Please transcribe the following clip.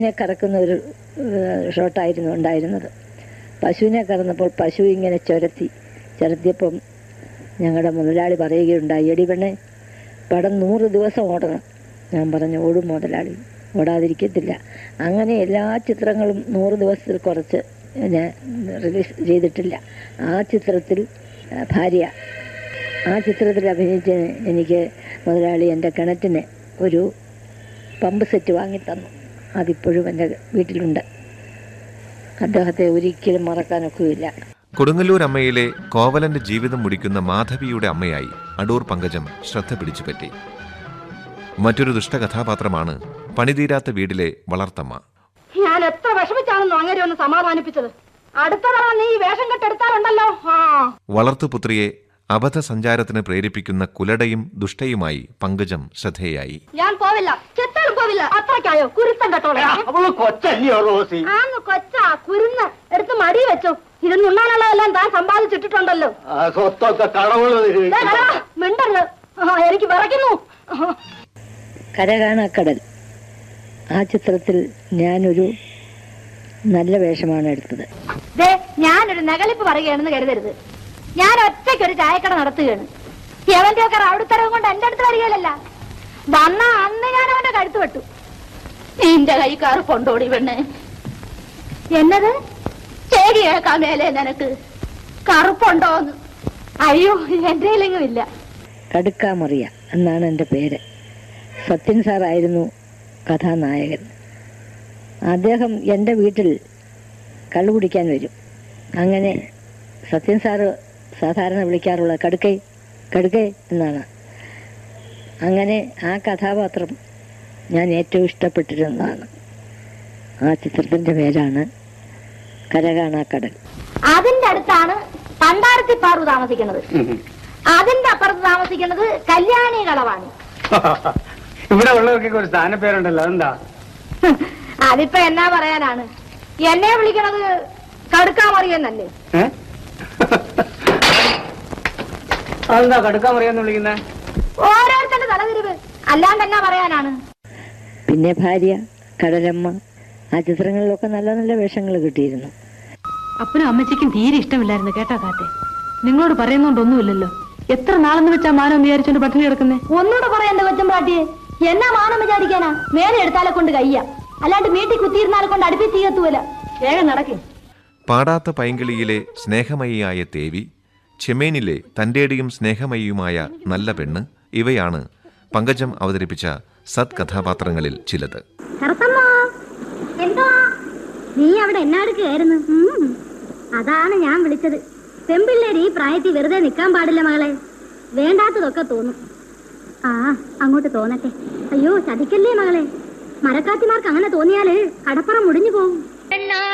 പശുവിനെ കറക്കുന്ന ഒരു ഏഹ്, ഷോട്ടായിരുന്നു ഉണ്ടായിരുന്നത് പശുവിനെ കറന്നപ്പോൾ പശു ഇങ്ങനെ ചുരത്തി ചുരത്തിയപ്പം ഞങ്ങളുടെ മുതലാളി പറയുകയുണ്ടായി എടി പെണ്ണെ പടം നൂറ് ദിവസം ഓടണം ഞാൻ പറഞ്ഞു ഓടും മുതലാളി ഓടാതിരിക്കത്തില്ല അങ്ങനെ എല്ലാ ചിത്രങ്ങളും നൂറ് ദിവസത്തിൽ കുറച്ച് ഞാൻ റിലീസ് ചെയ്തിട്ടില്ല ആ ചിത്രത്തിൽ ആ, ഭാര്യ ആ ചിത്രത്തിൽ അഭിനയിച്ച് എനിക്ക് മുതലാളി എൻ്റെ കിണറ്റിന് ഒരു പമ്പ് സെറ്റ് വാങ്ങിത്തന്നു അതിപ്പോഴും എൻ്റെ വീട്ടിലുണ്ട് അദ്ദേഹത്തെ ഒരിക്കലും മറക്കാനൊക്കുകയില്ല കൊടുങ്ങല്ലൂർ അമ്മയിലെ കോവലന്റെ ജീവിതം മുടിക്കുന്ന മാധവിയുടെ അമ്മയായി അടൂർ പങ്കജം ശ്രദ്ധ പിടിച്ചുപറ്റി മറ്റൊരു ദുഷ്ടകഥാപാത്രമാണ് പണിതീരാത്ത വീടിലെ വളർത്തമ്മ ഞാൻ എത്ര വിഷമിച്ചാണെന്നോ അങ്ങനെ ഒന്ന് സമാധാനിപ്പിച്ചത് അടുത്ത തവണ നീ ഈ വേഷം കെട്ടെടുത്താലുണ്ടല്ലോ ആ വളർത്തുപുത്രിയെ അബദ്ധ സഞ്ചാരത്തിന് പ്രേരിപ്പിക്കുന്ന കുലടയും ദുഷ്ടയുമായി പങ്കജം ശ്രദ്ധേയായി ഞാൻ പോവില്ല ചെത്താലും പോവില്ല അത്രയ്ക്കായോ കുരുത്തം കെട്ടോളെ അവള് കൊച്ചല്ലയോ റോസി ആന്ന് കൊച്ചാ കുരുന്ന് എടുത്ത് മടി വെച്ചു ഇരുന്നുണ്ണാനുള്ളതെല്ലാം താൻ സമ്പാദിച്ചിട്ടുണ്ടല്ലോ ആ സ്വത്തൊക്കെ കടവുകൾ ദേ, കടവാ, മിണ്ടരുത് ആ, എനിക്ക് വിറയ്ക്കുന്നു കരകാണക്കടൽ ആ ചിത്രത്തിൽ ഞാനൊരു നല്ല വേഷമാണ് എടുത്തത് ദേ ഞാനൊരു നകളിപ്പ് പറയുകയാണെന്ന് കരുതരുത് ഞാൻ ഒറ്റയ്ക്കൊരു ചായക്കട നടത്തുകയാണ് എവന്റെ ഒക്കെ റൗഡിത്തരവും കൊണ്ട് എന്റെ അടുത്ത് വരികയല്ല വന്ന അന്ന് ഞാൻ അവന്റെ കഴുത്ത് വെട്ടു നിന്റെ കൈക്കാർ കൊണ്ടോടി പെണ്ണ് എന്നത് ചേരി കേൾക്കാൻ മേലെ നിനക്ക് കറുപ്പുണ്ടോന്ന് അയ്യോ എന്റെ കയ്യിലെങ്ങും ഇല്ല കടുക്കാമറിയ എന്നാണ് എൻ്റെ പേര് സത്യൻ സാറായിരുന്നു കഥാനായകൻ അദ്ദേഹം എൻ്റെ വീട്ടിൽ കള്ളു കുടിക്കാൻ വരും അങ്ങനെ സത്യൻ സാറ് സാധാരണ വിളിക്കാറുള്ള കടുക്കൈ കടുക്കൈ എന്നാണ് അങ്ങനെ ആ കഥാപാത്രം ഞാൻ ഏറ്റവും ഇഷ്ടപ്പെട്ടിരുന്നതാണ് ആ ചിത്രത്തിൻ്റെ പേരാണ് കരകാണാക്കടൽ അതിന്റെ അടുത്താണ് പണ്ടാരത്തി പാറു താമസിക്കുന്നത് അതിന്റെ അപ്പുറത്ത് താമസിക്കുന്നത് കല്യാണി കളവാണ് ഇവിടെ ഉള്ളവർക്കൊക്കെ ഒരു സ്ഥാനപ്പേരുണ്ടല്ലോ അതെന്താ അതിപ്പോ എന്നാ പറയാനാണ് എന്നെ വിളിക്കണത് കടുക്കാമറിയെന്നല്ലേ ഏ? അതെന്താ കടുക്കാൻ പറയാന്ന് വിളിക്കുന്നേ ഓരോരുത്തരുടെ തലതിരിവ് അല്ലാണ്ട് എന്നാ പറയാനാണ് പിന്നെ ഭാര്യ കടലമ്മ ആ ചിത്രങ്ങളിലൊക്കെ നല്ല നല്ല വേഷങ്ങൾ കിട്ടിയിരുന്നു അപ്പനും അമ്മച്ചിക്കും തീരെ ഇഷ്ടമില്ലായിരുന്നു കേട്ടോ കാത്തെ നിങ്ങളോട് പറയുന്നോണ്ടൊന്നുമില്ലല്ലോ എത്ര നാളെന്ന് വെച്ചാ മാനം വിചാരിച്ചോണ്ട് പട്ടിണി കിടക്കുന്നേ ഒന്നുകൂടെ പറയണ്ട കൊച്ചം പാട്ടിയെ എന്നാ മാനം വിചാരിക്കാനാ മേലെ എടുത്താലെ കൊണ്ട് കയ്യ അല്ലാണ്ട് വീട്ടിൽ കുത്തിയിരുന്നാലെ കൊണ്ട് അടുപ്പിൽ തീയത്തുവല്ല വേഗം നടക്കേ പാടാത്ത പൈങ്കിളിയിലെ സ്നേഹമയിയായ തേവി ചെമേനിലെ തന്റേടിയും സ്നേഹമയിയുമായ നല്ല പെണ്ണ് ഇവയാണ് പങ്കജം അവതരിപ്പിച്ച സത് കഥാപാത്രങ്ങളിൽ ചിലത് എന്തോ നീ അവിടെ എന്നാടുക്കുകയായിരുന്നു ഉം. അതാണ് ഞാൻ വിളിച്ചത് പെമ്പിള്ളേര് ഈ പ്രായത്തിൽ വെറുതെ നിൽക്കാൻ പാടില്ല മകളെ വേണ്ടാത്തതൊക്കെ തോന്നും ആ അങ്ങോട്ട് തോന്നട്ടെ അയ്യോ ചതിക്കല്ലേ മകളെ മരക്കാത്തിമാർക്ക് അങ്ങനെ തോന്നിയാല് കടപ്പുറം മുടിഞ്ഞു പോകും